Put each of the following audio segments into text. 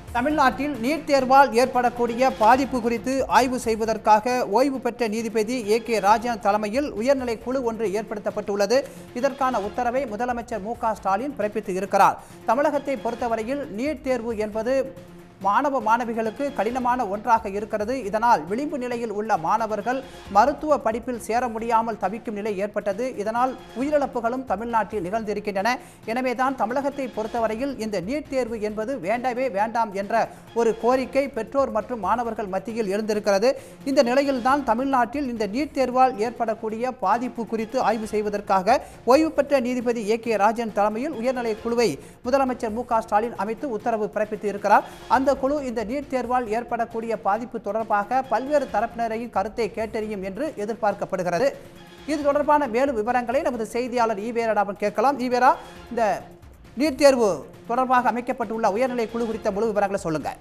தமிழ்நாட்டில் நீட் தேர்வால் ஏற்படக்கூடிய பாதிப்பு குறித்து ஆய்வு செய்வதற்காக ஓய்வு பெற்ற நீதிபதி ஏ கே ராஜன் தலைமையில் உயர்நிலை குழு ஒன்று ஏற்படுத்தப்பட்டுள்ளது இதற்கான உத்தரவை முதலமைச்சர் மு க ஸ்டாலின் பிறப்பித்து இருக்கிறார் தமிழகத்தை பொறுத்தவரையில் நீட் தேர்வு என்பது மாணவ மாணவிகளுக்கு கடினமான ஒன்றாக இருக்கிறது இதனால் விளிம்பு நிலையில் உள்ள மாணவர்கள் மருத்துவ படிப்பில் சேர முடியாமல் தவிக்கும் நிலை ஏற்பட்டது இதனால் உயிரிழப்புகளும் தமிழ்நாட்டில் நிகழ்ந்திருக்கின்றன எனவே தான் தமிழகத்தை பொறுத்தவரையில் இந்த நீட் தேர்வு என்பது வேண்டவே வேண்டாம் என்ற ஒரு கோரிக்கை பெற்றோர் மற்றும் மாணவர்கள் மத்தியில் எழுந்திருக்கிறது இந்த நிலையில்தான் தமிழ்நாட்டில் இந்த நீட் தேர்வால் ஏற்படக்கூடிய பாதிப்பு குறித்து ஆய்வு செய்வதற்காக ஓய்வு பெற்ற நீதிபதி ஏ கே ராஜன் தலைமையில் உயர்நிலை குழுவை முதலமைச்சர் மு க ஸ்டாலின் அமைத்து உத்தரவு பிறப்பித்து இருக்கிறார் அந்த குழு இந்த நீட் தேர்வால் ஏற்படக்கூடிய பாதிப்பு தொடர்பாக பல்வேறு தரப்பினரையும் கருத்தை கேட்டறியும் என்று எதிர்பார்க்கப்படுகிறது இது தொடர்பான மேலும் விவரங்களை நமது செய்தியாளர் ஈவேராடாவிடம் கேட்கலாம் ஈவேரா இந்த நீட் தேர்வு தொடர்பாக அமைக்கப்பட்டுள்ள உயர்நிலை குழு குறித்த முழு விவரங்களை சொல்லுங்க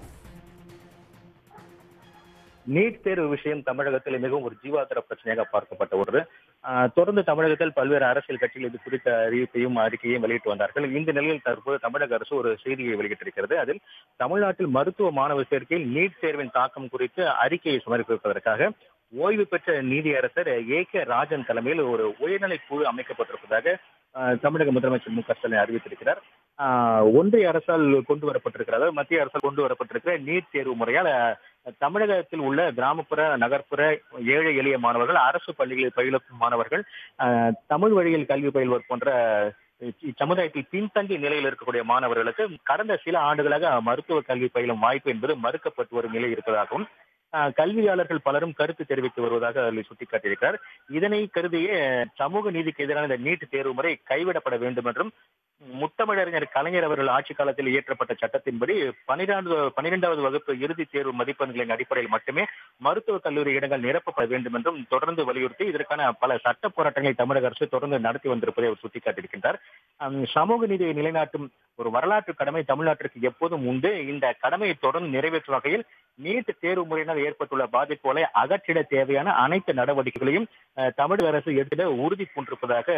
நீட் தேர்வு விஷயம் தமிழகத்தில் மிகவும் ஒரு ஜீவாதார பிரச்சனையாக பார்க்கப்பட்ட ஒன்று ஆஹ் தொடர்ந்து தமிழகத்தில் பல்வேறு அரசியல் கட்சிகள் இது குறித்த அறிவிப்பையும் அறிக்கையையும் வெளியிட்டு வந்தார்கள் இந்த நிலையில் தற்போது தமிழக அரசு ஒரு செய்தியை வெளியிட்டிருக்கிறது அதில் தமிழ்நாட்டில் மருத்துவ மாணவர் சேர்க்கையில் நீட் தேர்வின் தாக்கம் குறித்து அறிக்கையை சமர்ப்பிப்பதற்காக ஓய்வு பெற்ற நீதியரசர் ஏ கே ராஜன் தலைமையில் ஒரு உயர்நிலை குழு அமைக்கப்பட்டிருப்பதாக ஆஹ் தமிழக முதலமைச்சர் மு க ஸ்டாலின் அறிவித்திருக்கிறார் ஆஹ் ஒன்றிய அரசால் கொண்டு வரப்பட்டிருக்கிறது மத்திய அரசால் கொண்டு வரப்பட்டிருக்கிற நீட் தேர்வு முறையால் ஆஹ் தமிழகத்தில் உள்ள கிராமப்புற நகர்ப்புற ஏழை எளிய மாணவர்கள் அரசு பள்ளிகளில் பயிலும் மாணவர்கள் ஆஹ் தமிழ் வழியில் கல்வி பயில்வோர் போன்ற இச்சமுதாயத்தில் பின்தங்கிய நிலையில் இருக்கக்கூடிய மாணவர்களுக்கு கடந்த சில ஆண்டுகளாக மருத்துவ கல்வி பயிலும் வாய்ப்பு என்பது மறுக்கப்பட்டு வரும் நிலை இருப்பதாகவும் ஆஹ் கல்வியாளர்கள் பலரும் கருத்து தெரிவித்து வருவதாக அதில் சுட்டிக்காட்டியிருக்கிறார் இதனை கருதியே சமூக நீதிக்கு எதிரான இந்த நீட் தேர்வு முறை கைவிடப்பட வேண்டும் என்றும் முத்தமிழறிஞர் கலைஞர் அவர்கள் ஆட்சி காலத்தில் இயற்றப்பட்ட சட்டத்தின்படி பனிரெண்டு பனிரெண்டாவது வகுப்பு இறுதித் தேர்வு மதிப்பெண்களின் அடிப்படையில் மட்டுமே மருத்துவக் கல்லூரி இடங்கள் நிரப்பப்பட வேண்டும் என்றும் தொடர்ந்து வலியுறுத்தி இதற்கான பல சட்ட போராட்டங்களை தமிழக அரசு தொடர்ந்து நடத்தி வந்திருப்பதை அவர் சுட்டிக்காட்டியிருக்கின்றார் ஹம், சமூக நீதியை நிலைநாட்டும் ஒரு வரலாற்று கடமை தமிழ்நாட்டிற்கு எப்போதும் உண்டு இந்த கடமையை தொடர்ந்து நிறைவேற்றும் வகையில் நீட் தேர்வு முறையினால் ஏற்பட்டுள்ள பாதிப்புகளை அகற்றிட தேவையான அனைத்து நடவடிக்கைகளையும் அஹ், தமிழக அரசு எடுத்திட உறுதி பூண்டிருப்பதாக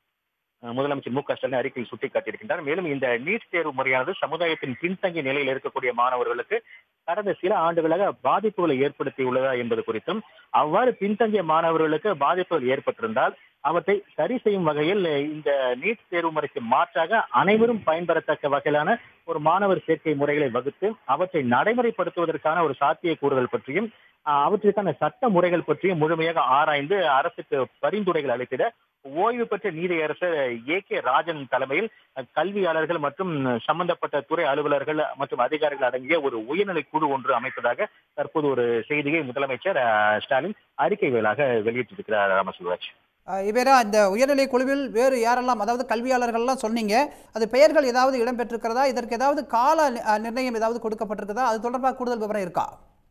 அஹ், முதலமைச்சர் மு க ஸ்டாலின் அறிக்கையில் சுட்டிக்காட்டியிருக்கின்றார் மேலும் இந்த நீட் தேர்வு முறையானது சமுதாயத்தின் பின்தங்கிய நிலையில் இருக்கக்கூடிய மாணவர்களுக்கு கடந்த சில ஆண்டுகளாக பாதிப்புகளை ஏற்படுத்தியுள்ளதா என்பது குறித்தும் அவ்வாறு பின்தங்கிய மாணவர்களுக்கு பாதிப்புகள் ஏற்பட்டிருந்தால் அவற்றை சரி செய்யும் வகையில் இந்த நீட் தேர்வு முறைக்கு மாற்றாக அனைவரும் பயன்பெறத்தக்க வகையிலான ஒரு மாணவர் சேர்க்கை முறைகளை வகுத்து அவற்றை நடைமுறைப்படுத்துவதற்கான ஒரு சாத்தியக்கூறுகள் பற்றியும் ஆஹ், அவற்றிற்கான சட்ட முறைகள் பற்றியும் முழுமையாக ஆராய்ந்து அரசுக்கு பரிந்துரைகள் அளித்திட ஓய்வு பெற்ற நீதியரசர் ஏ கே ராஜன் தலைமையில் அஹ், கல்வியாளர்கள் மற்றும் சம்பந்தப்பட்ட துறை அலுவலர்கள் மற்றும் அதிகாரிகள் அடங்கிய ஒரு உயர்நிலை குழு ஒன்று அமைப்பதாக தற்போது ஒரு செய்தியை முதலமைச்சர் அஹ், ஸ்டாலின் அறிக்கை வேலாக வெளியிட்டிருக்கிறார் ராமசுல்ராஜ் அஹ் இவேரா இந்த உயர்நிலை குழுவில் வேறு யாரெல்லாம் அதாவது கல்வியாளர்கள்லாம் சொன்னீங்க அது பெயர்கள் ஏதாவது இடம்பெற்றிருக்கிறதா இதற்கு ஏதாவது கால நி- அஹ் நிர்ணயம் ஏதாவது கொடுக்கப்பட்டிருக்கிறதா அது தொடர்பாக கூடுதல் விவரம் இருக்கா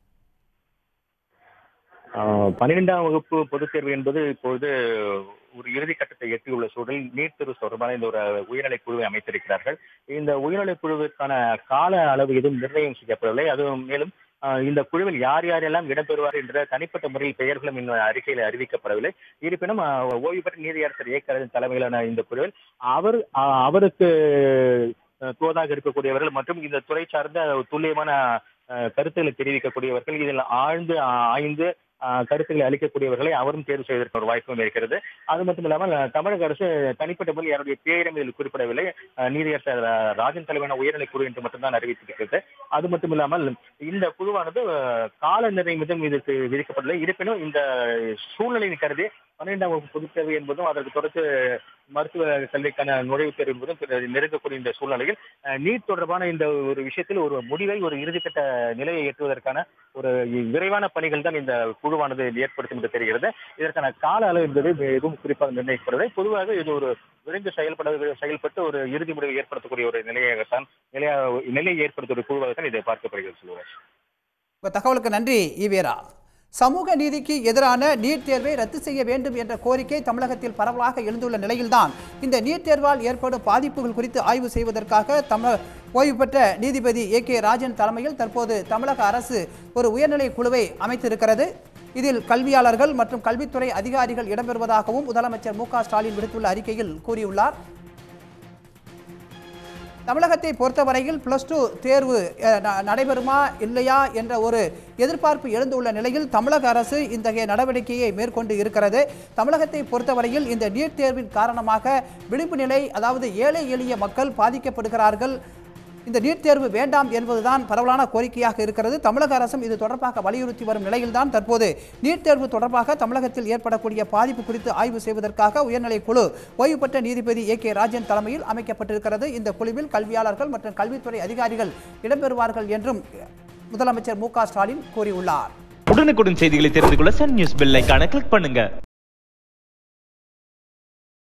ஆஹ் பன்னிரெண்டாம் வகுப்பு பொதுத் தேர்வு என்பது இப்பொழுது ஒரு இறுதி கட்டத்தை எட்டியுள்ள சூழலில் நீட் தேர்வு தொடர்பான இந்த ஒரு உயர்நிலை குழுவை அமைத்திருக்கிறார்கள் இந்த உயர்நிலை குழுவிற்கான கால அளவு எதுவும் நிர்ணயம் செய்யப்படவில்லை அதுவும் மேலும் ஆஹ் இந்த குழுவில் யார் யாரெல்லாம் இடம்பெறுவார் என்ற தனிப்பட்ட முறையில் பெயர்களும் இன்னும் அறிக்கையில் அறிவிக்கப்படவில்லை இருப்பினும் ஆஹ் ஓய்வு பெற்ற நீதியரசர் ஏக்கரன் தலைமையிலான இந்த குழுவில் அவர் ஆஹ் அவருக்கு ஆஹ் தோதாக இருக்கக்கூடியவர்கள் மற்றும் இந்த துறை சார்ந்த துல்லியமான ஆஹ் கருத்துக்களை தெரிவிக்கக்கூடியவர்கள் இதில் ஆழ்ந்து ஆஹ் ஆய்ந்து ஆஹ் கருத்துக்களை அளிக்கக்கூடியவர்களை அவரும் தேர்வு செய்வதற்கு ஒரு வாய்ப்பும் இருக்கிறது அது மட்டும் இல்லாமல் ஆஹ் தமிழக அரசு தனிப்பட்ட முறையில் யாருடைய பேரும் இதில் குறிப்பிடவில்லை ஆஹ் நீதியரசர் ஆஹ் ராஜன் தலைமையான உயர்நிலை குழு என்று மட்டும்தான் அறிவித்திருக்கிறது அது மட்டும் இல்லாமல் இந்த குழுவானது ஆஹ் கால நிர்ணயம் எதுவும் இதற்கு விதிக்கப்படவில்லை இருப்பினும் இந்த சூழ்நிலையின் கருதி பன்னிரெண்டாம் வகுப்பு பொதுத் தேர்வு என்பதும் அதற்கு தொடர்ந்து மருத்துவ கல்விக்கான நுழைவுத் தேர்வு என்பதும் பிற- நெருங்கக்கூடிய இந்த சூழ்நிலையில் அஹ், நீட் தொடர்பான இந்த ஒரு விஷயத்தில் ஒரு முடிவை ஒரு இறுதிக்கட்ட நிலையை எட்டுவதற்கான ஒரு விரைவான பணிகள் தான் இந்த குழுவானது ஏற்படுத்தும் என்று தெரிகிறது இதற்கான கால அளவு என்பது எதுவும் குறிப்பாக நிர்ணயிக்கப்படுவதை பொதுவாக இது ஒரு விரைந்து செயல்பட செயல்பட்டு ஒரு இறுதி முடிவை ஏற்படுத்தக்கூடிய ஒரு நிலையாகத்தான் நிலையா நிலையை ஏற்படுத்தக்கூடிய குழுவாகத்தான் இதை பார்க்கப்படுகிறது சொல்லுவார் உங்கள் தகவலுக்கு நன்றி ஈவேரா சமூக நீதிக்கு எதிரான நீட் தேர்வை ரத்து செய்ய வேண்டும் என்ற கோரிக்கை தமிழகத்தில் பரவலாக எழுந்துள்ள நிலையில்தான் இந்த நீட் தேர்வால் ஏற்படும் பாதிப்புகள் குறித்து ஆய்வு செய்வதற்காக தமிழ ஓய்வு பெற்ற நீதிபதி ஏ கே ராஜன் தலைமையில் தற்போது தமிழக அரசு ஒரு உயர்நிலை குழுவை அமைத்திருக்கிறது இதில் கல்வியாளர்கள் மற்றும் கல்வித்துறை அதிகாரிகள் இடம்பெறுவதாகவும் முதலமைச்சர் மு க ஸ்டாலின் விடுத்துள்ள அறிக்கையில் கூறியுள்ளார் தமிழகத்தை பொறுத்தவரையில் பிளஸ் டூ தேர்வு அஹ், ந- நடைபெறுமா இல்லையா என்ற ஒரு எதிர்பார்ப்பு எழுந்துள்ள நிலையில் தமிழக அரசு இத்தகைய நடவடிக்கையை மேற்கொண்டு இருக்கிறது தமிழகத்தை பொறுத்தவரையில் இந்த நீட் தேர்வின் காரணமாக விளிம்பு நிலை அதாவது ஏழை எளிய மக்கள் பாதிக்கப்படுகிறார்கள் இந்த நீட் தேர்வு வேண்டாம் என்பதுதான் பரவலான கோரிக்கையாக இருக்கிறது தமிழக அரசும் இது தொடர்பாக வலியுறுத்தி வரும் நிலையில்தான் தற்போது நீட் தேர்வு தொடர்பாக தமிழகத்தில் ஏற்படக்கூடிய பாதிப்பு குறித்து ஆய்வு செய்வதற்காக உயர்நிலை குழு ஓய்வு பெற்ற நீதிபதி ஏ கே ராஜன் தலைமையில் அமைக்கப்பட்டிருக்கிறது இந்த குழுவில் கல்வியாளர்கள் மற்றும் கல்வித்துறை அதிகாரிகள் இடம்பெறுவார்கள் என்றும் முதலமைச்சர் மு க ஸ்டாலின் கூறியுள்ளார் உடனுக்குடன் செய்திகளை தெரிந்து கொள்ள சன் நியூஸ் பெல் ஐகானை கிளிக் பண்ணுங்க